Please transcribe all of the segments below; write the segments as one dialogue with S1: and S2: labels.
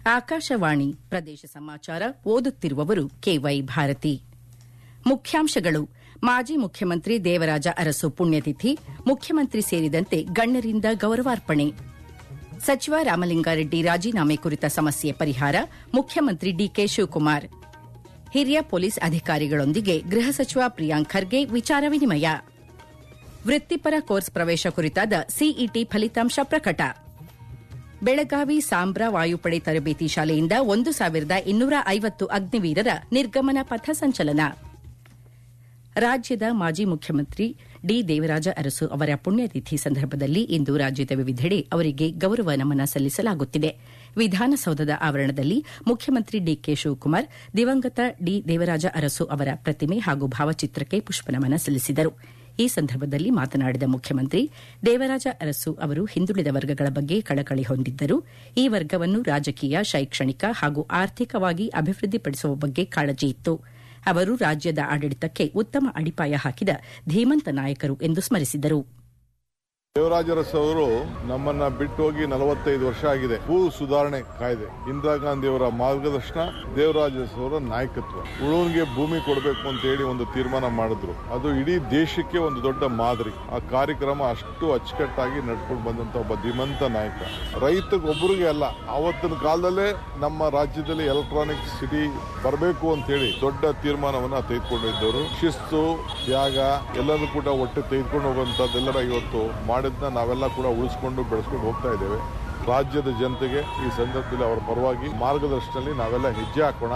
S1: ಆಕಾಶವಾಣಿ ಪ್ರದೇಶ ಸಮಾಚಾರ ಓದುತ್ತಿರುವವರು ಕೆವೈ ಭಾರತಿ ಮುಖ್ಯಾಂಶಗಳು ಮಾಜಿ ಮುಖ್ಯಮಂತ್ರಿ ದೇವರಾಜ ಅರಸು ಪುಣ್ಯತಿಥಿ ಮುಖ್ಯಮಂತ್ರಿ ಸೇರಿದಂತೆ ಗಣ್ಯರಿಂದ ಗೌರವಾರ್ಪಣೆ ಸಚಿವ ರಾಮಲಿಂಗಾರೆಡ್ಡಿ ರಾಜೀನಾಮೆ ಕುರಿತ ಸಮಸ್ಯೆ ಪರಿಹಾರ ಮುಖ್ಯಮಂತ್ರಿ ಡಿಕೆ ಶಿವಕುಮಾರ್ ಹಿರಿಯ ಪೊಲೀಸ್ ಅಧಿಕಾರಿಗಳೊಂದಿಗೆ ಗೃಹ ಸಚಿವ ಪ್ರಿಯಾಂಕ್ ಖರ್ಗೆ ವಿಚಾರ ವಿನಿಮಯ ವೃತ್ತಿಪರ ಕೋರ್ಸ್ ಪ್ರವೇಶ ಕುರಿತಾದ ಸಿಇಟಿ ಫಲಿತಾಂಶ ಪ್ರಕಟ ಬೆಳಗಾವಿ ಸಾಂಬ್ರಾ ವಾಯುಪಡೆ ತರಬೇತಿ ಶಾಲೆಯಿಂದ ಒಂದು ಸಾವಿರದ ಇನ್ನೂರ ಐವತ್ತು ಅಗ್ನಿವೀರರ ನಿರ್ಗಮನ ಪಥ ಸಂಚಲನ ರಾಜ್ಯದ ಮಾಜಿ ಮುಖ್ಯಮಂತ್ರಿ ಡಿ ದೇವರಾಜ ಅರಸು ಅವರ ಪುಣ್ಯತಿಥಿ ಸಂದರ್ಭದಲ್ಲಿ ಇಂದು ರಾಜ್ಯದ ವಿವಿಧೆಡೆ ಅವರಿಗೆ ಗೌರವ ನಮನ ಸಲ್ಲಿಸಲಾಗುತ್ತಿದೆ ವಿಧಾನಸೌಧದ ಆವರಣದಲ್ಲಿ ಮುಖ್ಯಮಂತ್ರಿ ಡಿಕೆ ಶಿವಕುಮಾರ್ ದಿವಂಗತ ಡಿ ದೇವರಾಜ ಅರಸು ಅವರ ಪ್ರತಿಮೆ ಹಾಗೂ ಭಾವಚಿತ್ರಕ್ಕೆ ಪುಷ್ಪನಮನ ಸಲ್ಲಿಸಿದರು ಈ ಸಂದರ್ಭದಲ್ಲಿ ಮಾತನಾಡಿದ ಮುಖ್ಯಮಂತ್ರಿ ದೇವರಾಜ ಅರಸು ಅವರು ಹಿಂದುಳಿದ ವರ್ಗಗಳ ಬಗ್ಗೆ ಕಳಕಳಿ ಹೊಂದಿದ್ದರು ಈ ವರ್ಗವನ್ನು ರಾಜಕೀಯ ಶೈಕ್ಷಣಿಕ ಹಾಗೂ ಆರ್ಥಿಕವಾಗಿ ಅಭಿವೃದ್ಧಿಪಡಿಸುವ ಬಗ್ಗೆ ಕಾಳಜಿ ಇತ್ತು ಅವರು ರಾಜ್ಯದ ಆಡಳಿತಕ್ಕೆ ಉತ್ತಮ ಅಡಿಪಾಯ ಹಾಕಿದ ಧೀಮಂತ ನಾಯಕರು ಎಂದು ಸ್ಮರಿಸಿದರು
S2: ದೇವರಾಜರಸ್ ಅವರು ನಮ್ಮನ್ನ ಬಿಟ್ಟು ಹೋಗಿ ನಲವತ್ತೈದು ವರ್ಷ ಆಗಿದೆ ಭೂ ಸುಧಾರಣೆ ಕಾಯ್ದೆ ಇಂದಿರಾ ಗಾಂಧಿ ಅವರ ಮಾರ್ಗದರ್ಶನ ದೇವರಾಜರಸ್ ಅವರ ನಾಯಕತ್ವ ಉಳುವನ್ಗೆ ಭೂಮಿ ಕೊಡಬೇಕು ಅಂತ ಹೇಳಿ ಒಂದು ತೀರ್ಮಾನ ಮಾಡಿದ್ರು ಅದು ಇಡೀ ದೇಶಕ್ಕೆ ಒಂದು ದೊಡ್ಡ ಮಾದರಿ ಆ ಕಾರ್ಯಕ್ರಮ ಅಷ್ಟು ಅಚ್ಚುಕಟ್ಟಾಗಿ ನಡ್ಕೊಂಡು ಬಂದಂತ ಒಬ್ಬ ಧೀಮಂತ ನಾಯಕ ರೈತಗೊಬ್ಬರಿಗೆ ಅಲ್ಲ ಆವತ್ತಿನ ಕಾಲದಲ್ಲೇ ನಮ್ಮ ರಾಜ್ಯದಲ್ಲಿ ಎಲೆಕ್ಟ್ರಾನಿಕ್ ಸಿಟಿ ಬರಬೇಕು ಅಂತ ಹೇಳಿ ದೊಡ್ಡ ತೀರ್ಮಾನವನ್ನ ತೆಗೆದುಕೊಂಡಿದ್ದವರು ಶಿಸ್ತು ತ್ಯಾಗ ಎಲ್ಲರೂ ಕೂಡ ಒಟ್ಟು ತೆಗೆದುಕೊಂಡು ಹೋಗುವಂತದ್ದೆಲ್ಲರ ಇವತ್ತು ಮಾಡಿದ್ನ ನಾವೆಲ್ಲ ಕೂಡ ಉಳಿಸ್ಕೊಂಡು ಬೆಳೆಸ್ಕೊಂಡು ಹೋಗ್ತಾ ಇದ್ದೇವೆ ರಾಜ್ಯದ ಜನತೆಗೆ ಈ ಸಂದರ್ಭದಲ್ಲಿ ಅವರ ಪರವಾಗಿ ಮಾರ್ಗದರ್ಶನದಲ್ಲಿ ನಾವೆಲ್ಲ ಹೆಜ್ಜೆ ಹಾಕೋಣ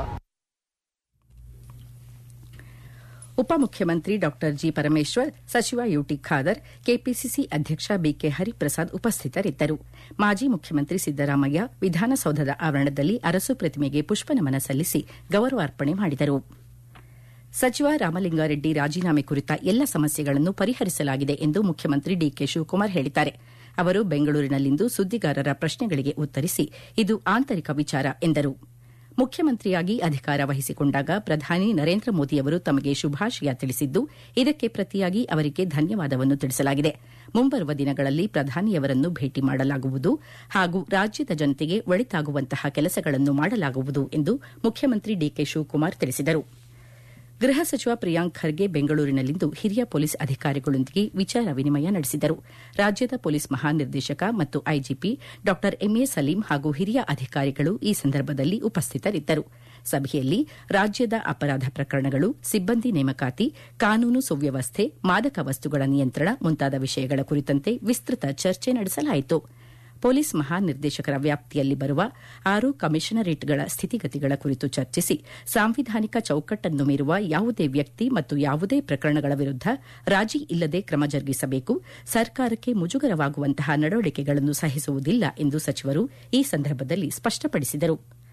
S1: ಉಪಮುಖ್ಯಮಂತ್ರಿ ಡಾ ಜಿ ಪರಮೇಶ್ವರ್ ಸಚಿವ ಯುಟಿ ಖಾದರ್ ಕೆಪಿಸಿಸಿ ಅಧ್ಯಕ್ಷ ಬಿಕೆ ಹರಿಪ್ರಸಾದ್ ಉಪಸ್ಥಿತರಿದ್ದರು ಮಾಜಿ ಮುಖ್ಯಮಂತ್ರಿ ಸಿದ್ದರಾಮಯ್ಯ ವಿಧಾನಸೌಧದ ಆವರಣದಲ್ಲಿ ಅರಸು ಪ್ರತಿಮೆಗೆ ಪುಷ್ಪನಮನ ಸಲ್ಲಿಸಿ ಗೌರವಾರ್ಪಣೆ ಮಾಡಿದರು ಸಚಿವ ರಾಮಲಿಂಗಾರೆಡ್ಡಿ ರಾಜೀನಾಮೆ ಕುರಿತ ಎಲ್ಲ ಸಮಸ್ಯೆಗಳನ್ನು ಪರಿಹರಿಸಲಾಗಿದೆ ಎಂದು ಮುಖ್ಯಮಂತ್ರಿ ಡಿಕೆ ಶಿವಕುಮಾರ್ ಹೇಳಿದ್ದಾರೆ ಅವರು ಬೆಂಗಳೂರಿನಲ್ಲಿಂದು ಸುದ್ದಿಗಾರರ ಪ್ರಶ್ನೆಗಳಿಗೆ ಉತ್ತರಿಸಿ ಇದು ಆಂತರಿಕ ವಿಚಾರ ಎಂದರು ಮುಖ್ಯಮಂತ್ರಿಯಾಗಿ ಅಧಿಕಾರ ವಹಿಸಿಕೊಂಡಾಗ ಪ್ರಧಾನಿ ನರೇಂದ್ರ ಮೋದಿ ಅವರು ತಮಗೆ ಶುಭಾಶಯ ತಿಳಿಸಿದ್ದು ಇದಕ್ಕೆ ಪ್ರತಿಯಾಗಿ ಅವರಿಗೆ ಧನ್ಯವಾದವನ್ನು ತಿಳಿಸಲಾಗಿದೆ ಮುಂಬರುವ ದಿನಗಳಲ್ಲಿ ಪ್ರಧಾನಿಯವರನ್ನು ಭೇಟಿ ಮಾಡಲಾಗುವುದು ಹಾಗೂ ರಾಜ್ಯದ ಜನತೆಗೆ ಒಳಿತಾಗುವಂತಹ ಕೆಲಸಗಳನ್ನು ಮಾಡಲಾಗುವುದು ಎಂದು ಮುಖ್ಯಮಂತ್ರಿ ಡಿಕೆ ಶಿವಕುಮಾರ್ ತಿಳಿಸಿದರು ಗೃಹ ಸಚಿವ ಪ್ರಿಯಾಂಕ್ ಖರ್ಗೆ ಬೆಂಗಳೂರಿನಲ್ಲಿಂದು ಹಿರಿಯ ಪೊಲೀಸ್ ಅಧಿಕಾರಿಗಳೊಂದಿಗೆ ವಿಚಾರ ವಿನಿಮಯ ನಡೆಸಿದರು ರಾಜ್ಯದ ಪೊಲೀಸ್ ಮಹಾನಿರ್ದೇಶಕ ಮತ್ತು ಐಜಿಪಿ ಡಾ ಎಂಎ ಸಲೀಂ ಹಾಗೂ ಹಿರಿಯ ಅಧಿಕಾರಿಗಳು ಈ ಸಂದರ್ಭದಲ್ಲಿ ಉಪಸ್ಥಿತರಿದ್ದರು ಸಭೆಯಲ್ಲಿ ರಾಜ್ಯದ ಅಪರಾಧ ಪ್ರಕರಣಗಳು ಸಿಬ್ಬಂದಿ ನೇಮಕಾತಿ ಕಾನೂನು ಸುವ್ಯವಸ್ಥೆ ಮಾದಕ ವಸ್ತುಗಳ ನಿಯಂತ್ರಣ ಮುಂತಾದ ವಿಷಯಗಳ ಕುರಿತಂತೆ ವಿಸ್ತೃತ ಚರ್ಚೆ ನಡೆಸಲಾಯಿತು ಪೊಲೀಸ್ ಮಹಾನಿರ್ದೇಶಕರ ವ್ಯಾಪ್ತಿಯಲ್ಲಿ ಬರುವ ಆರು ಕಮಿಷನರೇಟ್ಗಳ ಸ್ಥಿತಿಗತಿಗಳ ಕುರಿತು ಚರ್ಚಿಸಿ ಸಾಂವಿಧಾನಿಕ ಚೌಕಟ್ಟನ್ನು ಮೀರುವ ಯಾವುದೇ ವ್ಯಕ್ತಿ ಮತ್ತು ಯಾವುದೇ ಪ್ರಕರಣಗಳ ವಿರುದ್ದ ರಾಜಿ ಇಲ್ಲದೆ ಕ್ರಮ ಜರುಗಿಸಬೇಕು ಸರ್ಕಾರಕ್ಕೆ ಮುಜುಗರವಾಗುವಂತಹ ನಡವಳಿಕೆಗಳನ್ನು ಸಹಿಸುವುದಿಲ್ಲ ಎಂದು ಸಚಿವರು ಈ ಸಂದರ್ಭದಲ್ಲಿ ಸ್ಪಷ್ಟಪಡಿಸಿದರು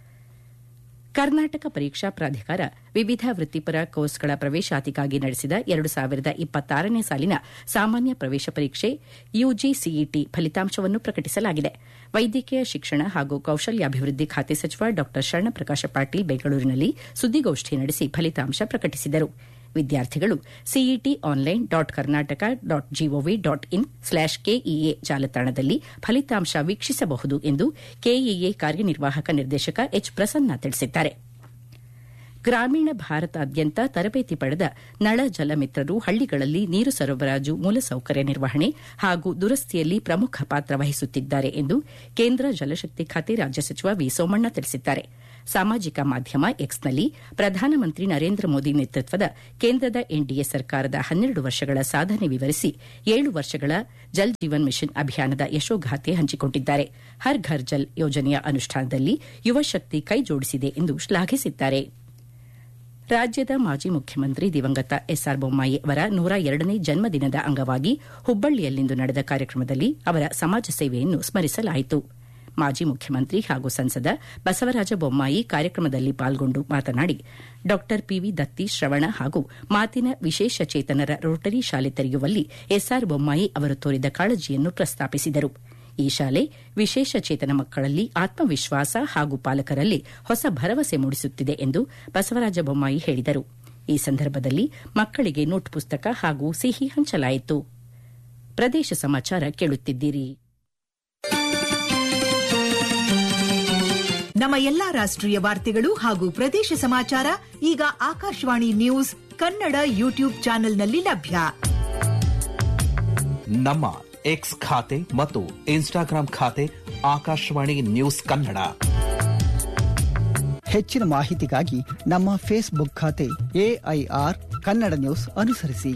S1: ಕರ್ನಾಟಕ ಪರೀಕ್ಷಾ ಪ್ರಾಧಿಕಾರ ವಿವಿಧ ವೃತ್ತಿಪರ ಕೋರ್ಸ್ಗಳ ಪ್ರವೇಶಾತಿಗಾಗಿ ನಡೆಸಿದ ಎರಡು ಸಾವಿರದ ಇಪ್ಪತ್ತಾರನೇ ಸಾಲಿನ ಸಾಮಾನ್ಯ ಪ್ರವೇಶ ಪರೀಕ್ಷೆ ಯುಜಿಸಿಇಟಿ ಫಲಿತಾಂಶವನ್ನು ಪ್ರಕಟಿಸಲಾಗಿದೆ ವೈದ್ಯಕೀಯ ಶಿಕ್ಷಣ ಹಾಗೂ ಕೌಶಲ್ಯಾಭಿವೃದ್ಧಿ ಖಾತೆ ಸಚಿವ ಡಾ ಶರಣಪ್ರಕಾಶ ಪಾಟೀಲ್ ಬೆಂಗಳೂರಿನಲ್ಲಿ ಸುದ್ದಿಗೋಷ್ಠಿ ನಡೆಸಿ ಫಲಿತಾಂಶ ಪ್ರಕಟಿಸಿದರು ವಿದ್ಯಾರ್ಥಿಗಳು CET online dot Karnataka dot gov dot in slash KEA ಜಾಲತಾಣದಲ್ಲಿ ಫಲಿತಾಂಶ ವೀಕ್ಷಿಸಬಹುದು ಎಂದು ಕೆಇಎ ಕಾರ್ಯನಿರ್ವಾಹಕ ನಿರ್ದೇಶಕ ಎಚ್ ಪ್ರಸನ್ನ ತಿಳಿಸಿದ್ದಾರೆ ಗ್ರಾಮೀಣ ಭಾರತಾದ್ಯಂತ ತರಬೇತಿ ಪಡೆದ ನಳ ಜಲಮಿತ್ರರು ಹಳ್ಳಿಗಳಲ್ಲಿ ನೀರು ಸರಬರಾಜು ಮೂಲಸೌಕರ್ಯ ನಿರ್ವಹಣೆ ಹಾಗೂ ದುರಸ್ತಿಯಲ್ಲಿ ಪ್ರಮುಖ ಪಾತ್ರ ವಹಿಸುತ್ತಿದ್ದಾರೆ ಎಂದು ಕೇಂದ್ರ ಜಲಶಕ್ತಿ ಖಾತೆ ರಾಜ್ಯ ಸಚಿವ ವಿ ಸೋಮಣ್ಣ ತಿಳಿಸಿದ್ದಾರೆ ಸಾಮಾಜಿಕ ಮಾಧ್ಯಮ ಎಕ್ಸ್ನಲ್ಲಿ ಪ್ರಧಾನಮಂತ್ರಿ ನರೇಂದ್ರ ಮೋದಿ ನೇತೃತ್ವದ ಕೇಂದ್ರದ ಎನ್ಡಿಎ ಸರ್ಕಾರದ ಹನ್ನೆರಡು ವರ್ಷಗಳ ಸಾಧನೆ ವಿವರಿಸಿ ಏಳು ವರ್ಷಗಳ ಜಲ್ ಜೀವನ್ ಮಿಷನ್ ಅಭಿಯಾನದ ಯಶೋಗಾಥೆ ಹಂಚಿಕೊಂಡಿದ್ದಾರೆ ಹರ್ ಘರ್ ಜಲ್ ಯೋಜನೆಯ ಅನುಷ್ಠಾನದಲ್ಲಿ ಯುವಶಕ್ತಿ ಕೈಜೋಡಿಸಿದೆ ಎಂದು ಶ್ಲಾಘಿಸಿದ್ದಾರೆ ರಾಜ್ಯದ ಮಾಜಿ ಮುಖ್ಯಮಂತ್ರಿ ದಿವಂಗತ ಎಸ್ಆರ್ ಬೊಮ್ಮಾಯಿ ಅವರ ನೂರ ಎರಡನೇ ಜನ್ಮದಿನದ ಅಂಗವಾಗಿ ಹುಬ್ಬಳ್ಳಿಯಲ್ಲಿಂದು ನಡೆದ ಕಾರ್ಯಕ್ರಮದಲ್ಲಿ ಅವರ ಸಮಾಜ ಸೇವೆಯನ್ನು ಸ್ಮರಿಸಲಾಯಿತು ಮಾಜಿ ಮುಖ್ಯಮಂತ್ರಿ ಹಾಗೂ ಸಂಸದ ಬಸವರಾಜ ಬೊಮ್ಮಾಯಿ ಕಾರ್ಯಕ್ರಮದಲ್ಲಿ ಪಾಲ್ಗೊಂಡು ಮಾತನಾಡಿ ಡಾ ಪಿವಿ ದತ್ತಿ ಶ್ರವಣ ಹಾಗೂ ಮಾತಿನ ವಿಶೇಷ ಚೇತನರ ರೋಟರಿ ಶಾಲೆ ತೆರೆಯುವಲ್ಲಿ ಎಸ್ಆರ್ ಬೊಮ್ಮಾಯಿ ಅವರು ತೋರಿದ ಕಾಳಜಿಯನ್ನು ಪ್ರಸ್ತಾಪಿಸಿದರು ಈ ಶಾಲೆ ವಿಶೇಷ ಚೇತನ ಮಕ್ಕಳಲ್ಲಿ ಆತ್ಮವಿಶ್ವಾಸ ಹಾಗೂ ಪಾಲಕರಲ್ಲಿ ಹೊಸ ಭರವಸೆ ಮೂಡಿಸುತ್ತಿದೆ ಎಂದು ಬಸವರಾಜ ಬೊಮ್ಮಾಯಿ ಹೇಳಿದರು ಈ ಸಂದರ್ಭದಲ್ಲಿ ಮಕ್ಕಳಿಗೆ ನೋಟ್ ಪುಸ್ತಕ ಹಾಗೂ ಸಿಹಿ ಹಂಚಲಾಯಿತು ಪ್ರದೇಶ ಸಮಾಚಾರ ಕೇಳುತ್ತಿದ್ದೀರಿ
S3: ನಮ್ಮ ಎಲ್ಲಾ ರಾಷ್ಟ್ರೀಯ ವಾರ್ತೆಗಳು ಹಾಗೂ ಪ್ರದೇಶ ಸಮಾಚಾರ ಈಗ ಆಕಾಶವಾಣಿ ನ್ಯೂಸ್ ಕನ್ನಡ ಯೂಟ್ಯೂಬ್ ಚಾನೆಲ್ನಲ್ಲಿ ಲಭ್ಯ
S4: ನಮ್ಮ ಎಕ್ಸ್ ಖಾತೆ ಮತ್ತು ಇನ್ಸ್ಟಾಗ್ರಾಂ ಖಾತೆ ಆಕಾಶವಾಣಿ ನ್ಯೂಸ್ ಕನ್ನಡ
S5: ಹೆಚ್ಚಿನ ಮಾಹಿತಿಗಾಗಿ ನಮ್ಮ ಫೇಸ್ಬುಕ್ ಖಾತೆ ಎಐಆರ್ ಕನ್ನಡ ನ್ಯೂಸ್ ಅನುಸರಿಸಿ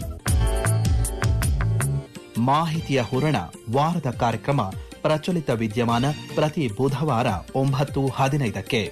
S4: ಮಾಹಿತಿಯ ಹೂರಣ ವಾರದ ಕಾರ್ಯಕ್ರಮ ಪ್ರಚಲಿತ ವಿದ್ಯಮಾನ ಪ್ರತಿ ಬುಧವಾರ ಒಂಬತ್ತು ಹದಿನೈದಕ್ಕೆ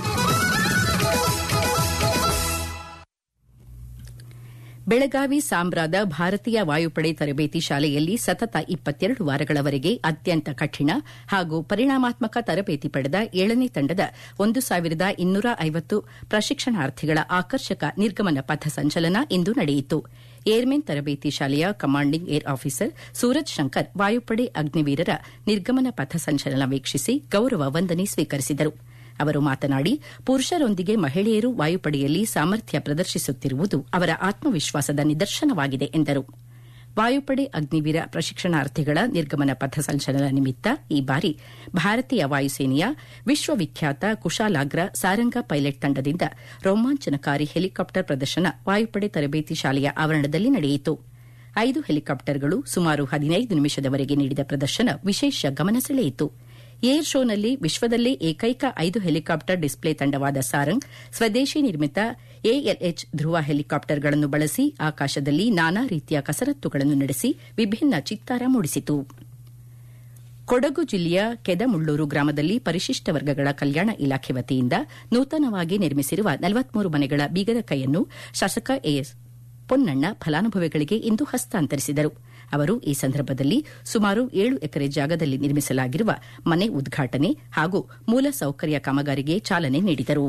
S1: ಬೆಳಗಾವಿ ಸಾಂಬ್ರಾದ ಭಾರತೀಯ ವಾಯುಪಡೆ ತರಬೇತಿ ಶಾಲೆಯಲ್ಲಿ ಸತತ ಇಪ್ಪತ್ತೆರಡು ವಾರಗಳವರೆಗೆ ಅತ್ಯಂತ ಕಠಿಣ ಹಾಗೂ ಪರಿಣಾಮಾತ್ಮಕ ತರಬೇತಿ ಪಡೆದ ಏಳನೇ ತಂಡದ ಒಂದು ಸಾವಿರದ ಇನ್ನೂರ ಐವತ್ತು ಪ್ರಶಿಕ್ಷಣಾರ್ಥಿಗಳ ಆಕರ್ಷಕ ನಿರ್ಗಮನ ಪಥ ಸಂಚಲನ ಇಂದು ನಡೆಯಿತು ಏರ್ಮೆನ್ ತರಬೇತಿ ಶಾಲೆಯ commanding air officer Suraj Shankar ವಾಯುಪಡೆ ಅಗ್ನಿವೀರರ ನಿರ್ಗಮನ ಪಥ ಸಂಚಲನ ವೀಕ್ಷಿಸಿ ಗೌರವ ವಂದನೆ ಸ್ವೀಕರಿಸಿದರು ಅವರು ಮಾತನಾಡಿ ಪುರುಷರೊಂದಿಗೆ ಮಹಿಳೆಯರು ವಾಯುಪಡೆಯಲ್ಲಿ ಸಾಮರ್ಥ್ಯ ಪ್ರದರ್ಶಿಸುತ್ತಿರುವುದು ಅವರ ಆತ್ಮವಿಶ್ವಾಸದ ನಿದರ್ಶನವಾಗಿದೆ ಎಂದರು ವಾಯುಪಡೆ ಅಗ್ನಿವೀರ ಪ್ರಶಿಕ್ಷಣಾರ್ಥಿಗಳ ನಿರ್ಗಮನ ಪಥ ಸಂಚಲನ ನಿಮಿತ್ತ ಈ ಬಾರಿ ಭಾರತೀಯ ವಾಯುಸೇನೆಯ ವಿಶ್ವವಿಖ್ಯಾತ ಕುಶಾಲಾಗ್ರ ಸಾರಂಗ ಪೈಲಟ್ ತಂಡದಿಂದ ರೋಮಾಂಚನಕಾರಿ ಹೆಲಿಕಾಪ್ಟರ್ ಪ್ರದರ್ಶನ ವಾಯುಪಡೆ ತರಬೇತಿ ಶಾಲೆಯ ಆವರಣದಲ್ಲಿ ನಡೆಯಿತು ಐದು ಹೆಲಿಕಾಪ್ಟರ್ಗಳು ಸುಮಾರು ಹದಿನೈದು ನಿಮಿಷದವರೆಗೆ ನೀಡಿದ ಪ್ರದರ್ಶನ ವಿಶೇಷ ಗಮನ ಸೆಳೆಯಿತು ಏರ್ ಶೋನಲ್ಲಿ ವಿಶ್ವದಲ್ಲೇ ಏಕೈಕ ಐದು ಹೆಲಿಕಾಪ್ಟರ್ ಡಿಸ್ಪ್ಲೇ ತಂಡವಾದ ಸಾರಂಗ್ ಸ್ವದೇಶಿ ನಿರ್ಮಿತ ಎಎಲ್ಎಚ್ ಧ್ರುವ ಹೆಲಿಕಾಪ್ಟರ್ಗಳನ್ನು ಬಳಸಿ ಆಕಾಶದಲ್ಲಿ ನಾನಾ ರೀತಿಯ ಕಸರತ್ತುಗಳನ್ನು ನಡೆಸಿ ವಿಭಿನ್ನ ಚಿತ್ತಾರ ಮೂಡಿಸಿತು ಕೊಡಗು ಜಿಲ್ಲೆಯ ಕೆದಮುಳ್ಳೂರು ಗ್ರಾಮದಲ್ಲಿ ಪರಿಶಿಷ್ಟ ವರ್ಗಗಳ ಕಲ್ಯಾಣ ಇಲಾಖೆ ವತಿಯಿಂದ ನೂತನವಾಗಿ ನಿರ್ಮಿಸಿರುವ ನಲವತ್ಮೂರು ಮನೆಗಳ ಬೀಗದ ಕೈಯನ್ನು ಶಾಸಕ ಎಎಸ್ ಪೊನ್ನಣ್ಣ ಫಲಾನುಭವಿಗಳಿಗೆ ಇಂದು ಹಸ್ತಾಂತರಿಸಿದರು ಅವರು ಈ ಸಂದರ್ಭದಲ್ಲಿ ಸುಮಾರು ಏಳು ಎಕರೆ ಜಾಗದಲ್ಲಿ ನಿರ್ಮಿಸಲಾಗಿರುವ ಮನೆ ಉದ್ಘಾಟನೆ ಹಾಗೂ ಮೂಲಸೌಕರ್ಯ ಕಾಮಗಾರಿಗೆ ಚಾಲನೆ ನೀಡಿದರು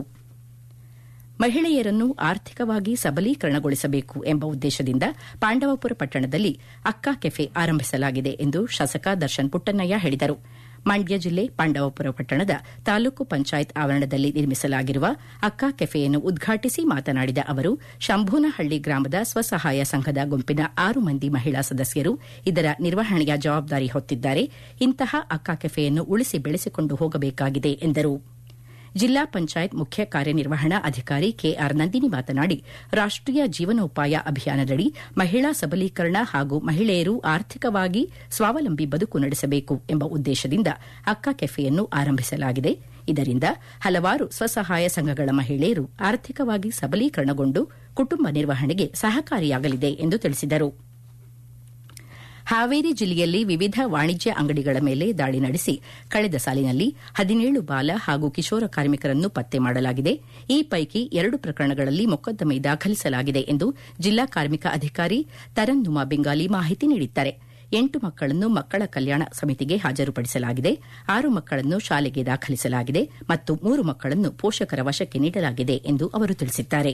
S1: ಮಹಿಳೆಯರನ್ನು ಆರ್ಥಿಕವಾಗಿ ಸಬಲೀಕರಣಗೊಳಿಸಬೇಕು ಎಂಬ ಉದ್ದೇಶದಿಂದ ಪಾಂಡವಪುರ ಪಟ್ಟಣದಲ್ಲಿ ಅಕ್ಕ ಕೆಫೆ ಆರಂಭಿಸಲಾಗಿದೆ ಎಂದು ಶಾಸಕ ದರ್ಶನ್ ಪುಟ್ಟಣ್ಣಯ್ಯ ಹೇಳಿದರು ಮಂಡ್ಯ ಜಿಲ್ಲೆ ಪಾಂಡವಪುರ ಪಟ್ಟಣದ ತಾಲೂಕು ಪಂಚಾಯತ್ ಆವರಣದಲ್ಲಿ ನಿರ್ಮಿಸಲಾಗಿರುವ ಅಕ್ಕ ಕೆಫೆಯನ್ನು ಉದ್ಘಾಟಿಸಿ ಮಾತನಾಡಿದ ಅವರು ಶಂಭೂನಹಳ್ಳಿ ಗ್ರಾಮದ ಸ್ವಸಹಾಯ ಸಂಘದ ಗುಂಪಿನ ಆರು ಮಂದಿ ಮಹಿಳಾ ಸದಸ್ಯರು ಇದರ ನಿರ್ವಹಣೆಯ ಜವಾಬ್ದಾರಿ ಹೊತ್ತಿದ್ದಾರೆ ಇಂತಹ ಅಕ್ಕ ಕೆಫೆಯನ್ನು ಉಳಿಸಿ ಬೆಳೆಸಿಕೊಂಡು ಹೋಗಬೇಕಾಗಿದೆ ಎಂದರು ಜಿಲ್ಲಾ ಪಂಚಾಯತ್ ಮುಖ್ಯ ಕಾರ್ಯನಿರ್ವಹಣಾ ಅಧಿಕಾರಿ ಕೆಆರ್ ನಂದಿನಿ ಮಾತನಾಡಿ ರಾಷ್ಟೀಯ ಜೀವನೋಪಾಯ ಅಭಿಯಾನದಡಿ ಮಹಿಳಾ ಸಬಲೀಕರಣ ಹಾಗೂ ಮಹಿಳೆಯರು ಆರ್ಥಿಕವಾಗಿ ಸ್ವಾವಲಂಬಿ ಬದುಕು ನಡೆಸಬೇಕು ಎಂಬ ಉದ್ದೇಶದಿಂದ ಅಕ್ಕ ಕೆಫೆಯನ್ನು ಆರಂಭಿಸಲಾಗಿದೆ ಇದರಿಂದ ಹಲವಾರು ಸ್ವಸಹಾಯ ಸಂಘಗಳ ಮಹಿಳೆಯರು ಆರ್ಥಿಕವಾಗಿ ಸಬಲೀಕರಣಗೊಂಡು ಕುಟುಂಬ ನಿರ್ವಹಣೆಗೆ ಸಹಕಾರಿಯಾಗಲಿದೆ ಎಂದು ತಿಳಿಸಿದರು ಹಾವೇರಿ ಜಿಲ್ಲೆಯಲ್ಲಿ ವಿವಿಧ ವಾಣಿಜ್ಯ ಅಂಗಡಿಗಳ ಮೇಲೆ ದಾಳಿ ನಡೆಸಿ ಕಳೆದ ಸಾಲಿನಲ್ಲಿ ಹದಿನೇಳು ಬಾಲ ಹಾಗೂ ಕಿಶೋರ ಕಾರ್ಮಿಕರನ್ನು ಪತ್ತೆ ಮಾಡಲಾಗಿದೆ ಈ ಪೈಕಿ ಎರಡು ಪ್ರಕರಣಗಳಲ್ಲಿ ಮೊಕದ್ದಮೆ ದಾಖಲಿಸಲಾಗಿದೆ ಎಂದು ಜಿಲ್ಲಾ ಕಾರ್ಮಿಕ ಅಧಿಕಾರಿ ತರನ್ನುಮಾ ಬೆಂಗಾಲಿ ಮಾಹಿತಿ ನೀಡಿದ್ದಾರೆ ಎಂಟು ಮಕ್ಕಳನ್ನು ಮಕ್ಕಳ ಕಲ್ಯಾಣ ಸಮಿತಿಗೆ ಹಾಜರುಪಡಿಸಲಾಗಿದೆ ಆರು ಮಕ್ಕಳನ್ನು ಶಾಲೆಗೆ ದಾಖಲಿಸಲಾಗಿದೆ ಮತ್ತು ಮೂರು ಮಕ್ಕಳನ್ನು ಪೋಷಕರ ವಶಕ್ಕೆ ನೀಡಲಾಗಿದೆ ಎಂದು ಅವರು ತಿಳಿಸಿದ್ದಾರೆ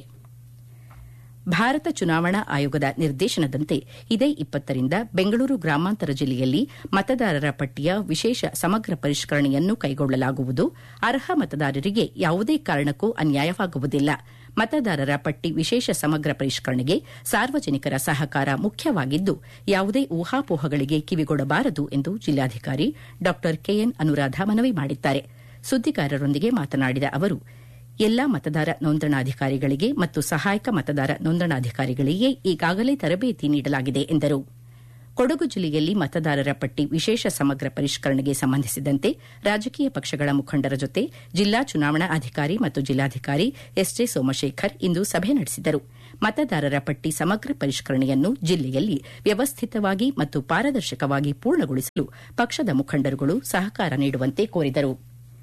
S1: ಭಾರತ ಚುನಾವಣಾ ಆಯೋಗದ ನಿರ್ದೇಶನದಂತೆ ಇದೇ ಇಪ್ಪತ್ತರಿಂದ ಬೆಂಗಳೂರು ಗ್ರಾಮಾಂತರ ಜಿಲ್ಲೆಯಲ್ಲಿ ಮತದಾರರ ಪಟ್ಟಿಯ ವಿಶೇಷ ಸಮಗ್ರ ಪರಿಷ್ಕರಣೆಯನ್ನು ಕೈಗೊಳ್ಳಲಾಗುವುದು ಅರ್ಹ ಮತದಾರರಿಗೆ ಯಾವುದೇ ಕಾರಣಕ್ಕೂ ಅನ್ಯಾಯವಾಗುವುದಿಲ್ಲ ಮತದಾರರ ಪಟ್ಟಿ ವಿಶೇಷ ಸಮಗ್ರ ಪರಿಷ್ಕರಣೆಗೆ ಸಾರ್ವಜನಿಕರ ಸಹಕಾರ ಮುಖ್ಯವಾಗಿದ್ದು ಯಾವುದೇ ಊಹಾಪೋಹಗಳಿಗೆ ಕಿವಿಗೊಡಬಾರದು ಎಂದು ಜಿಲ್ಲಾಧಿಕಾರಿ ಡಾ ಕೆಎನ್ ಅನುರಾಧ ಮನವಿ ಮಾಡಿದ್ದಾರೆ ಸುದ್ದಿಗಾರರೊಂದಿಗೆ ಮಾತನಾಡಿದ ಅವರು ಎಲ್ಲಾ ಮತದಾರ ನೋಂದಣಾಧಿಕಾರಿಗಳಿಗೆ ಮತ್ತು ಸಹಾಯಕ ಮತದಾರ ನೋಂದಣಾಧಿಕಾರಿಗಳಿಗೆ ಈಗಾಗಲೇ ತರಬೇತಿ ನೀಡಲಾಗಿದೆ ಎಂದರು ಕೊಡಗು ಜಿಲ್ಲೆಯಲ್ಲಿ ಮತದಾರರ ಪಟ್ಟಿ ವಿಶೇಷ ಸಮಗ್ರ ಪರಿಷ್ಕರಣೆಗೆ ಸಂಬಂಧಿಸಿದಂತೆ ರಾಜಕೀಯ ಪಕ್ಷಗಳ ಮುಖಂಡರ ಜೊತೆ ಜಿಲ್ಲಾ ಚುನಾವಣಾ ಅಧಿಕಾರಿ ಮತ್ತು ಜಿಲ್ಲಾಧಿಕಾರಿ ಎಸ್ಜೆ ಸೋಮಶೇಖರ್ ಇಂದು ಸಭೆ ನಡೆಸಿದರು ಮತದಾರರ ಪಟ್ಟಿ ಸಮಗ್ರ ಪರಿಷ್ಕರಣೆಯನ್ನು ಜಿಲ್ಲೆಯಲ್ಲಿ ವ್ಯವಸ್ಥಿತವಾಗಿ ಮತ್ತು ಪಾರದರ್ಶಕವಾಗಿ ಪೂರ್ಣಗೊಳಿಸಲು ಪಕ್ಷದ ಮುಖಂಡರುಗಳು ಸಹಕಾರ ನೀಡುವಂತೆ ಕೋರಿದರು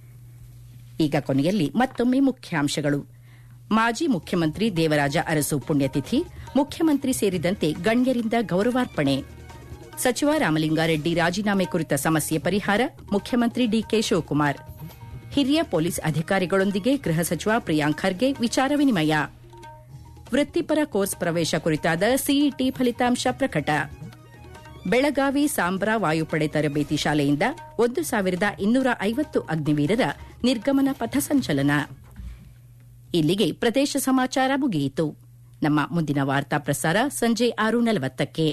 S1: ಈಗ ಕೊನೆಯಲ್ಲಿ ಮತ್ತೊಮ್ಮೆ ಮುಖ್ಯಾಂಶಗಳು ಮಾಜಿ ಮುಖ್ಯಮಂತ್ರಿ ದೇವರಾಜ ಅರಸು ಪುಣ್ಯತಿಥಿ ಮುಖ್ಯಮಂತ್ರಿ ಸೇರಿದಂತೆ ಗಣ್ಯರಿಂದ ಗೌರವಾರ್ಪಣೆ ಸಚಿವ ರಾಮಲಿಂಗಾರೆಡ್ಡಿ ರಾಜೀನಾಮೆ ಕುರಿತ ಸಮಸ್ಯೆ ಪರಿಹಾರ ಮುಖ್ಯಮಂತ್ರಿ ಡಿಕೆ ಶಿವಕುಮಾರ್ ಹಿರಿಯ ಪೊಲೀಸ್ ಅಧಿಕಾರಿಗಳೊಂದಿಗೆ ಗೃಹ ಸಚಿವ ಪ್ರಿಯಾಂಕ್ ಖರ್ಗೆ ವಿಚಾರ ವಿನಿಮಯ ವೃತ್ತಿಪರ ಕೋರ್ಸ್ ಪ್ರವೇಶ ಕುರಿತಾದ ಸಿಇಟಿ ಫಲಿತಾಂಶ ಪ್ರಕಟ ಬೆಳಗಾವಿ ಸಾಂಬ್ರಾ ವಾಯುಪಡೆ ತರಬೇತಿ ಶಾಲೆಯಿಂದ ಒಂದು ಸಾವಿರದ ಇನ್ನೂರ ಐವತ್ತು ಅಗ್ನಿವೀರರ ನಿರ್ಗಮನ ಪಥಸಂಚಲನ ಇಲ್ಲಿಗೆ ಪ್ರದೇಶ ಸಮಾಚಾರ ಮುಗಿಯಿತು ನಮ್ಮ ಮುಂದಿನ ವಾರ್ತಾ ಪ್ರಸಾರ ಸಂಜೆ ಆರು ನಲವತ್ತಕ್ಕೆ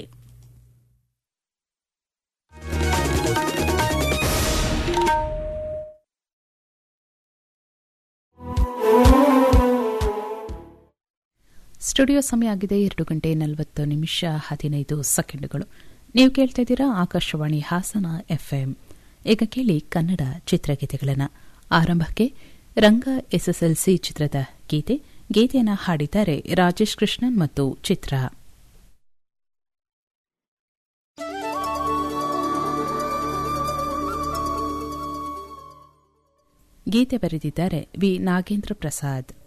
S6: ಸ್ಟುಡಿಯೋ ಸಮಯ ಆಗಿದೆ ಎರಡು ಗಂಟೆ ನಲವತ್ತು ನಿಮಿಷ ಹದಿನೈದು ಸೆಕೆಂಡುಗಳು ನೀವು ಕೇಳ್ತಾ ಇದ್ದೀರಾ ಆಕಾಶವಾಣಿ ಹಾಸನ ಎಫ್ಎಂ ಈಗ ಕೇಳಿ ಕನ್ನಡ ಚಿತ್ರಗೀತೆಗಳನ್ನು ಆರಂಭಕ್ಕೆ ರಂಗ ಎಸ್ಎಸ್ಎಲ್ಸಿ ಚಿತ್ರದ ಗೀತೆ ಗೀತೆಯನ್ನು ಹಾಡಿದ್ದಾರೆ ರಾಜೇಶ್ ಕೃಷ್ಣನ್ ಮತ್ತು ಚಿತ್ರ ಗೀತೆ ಬರೆದಿದ್ದಾರೆ ವಿ ನಾಗೇಂದ್ರ ಪ್ರಸಾದ್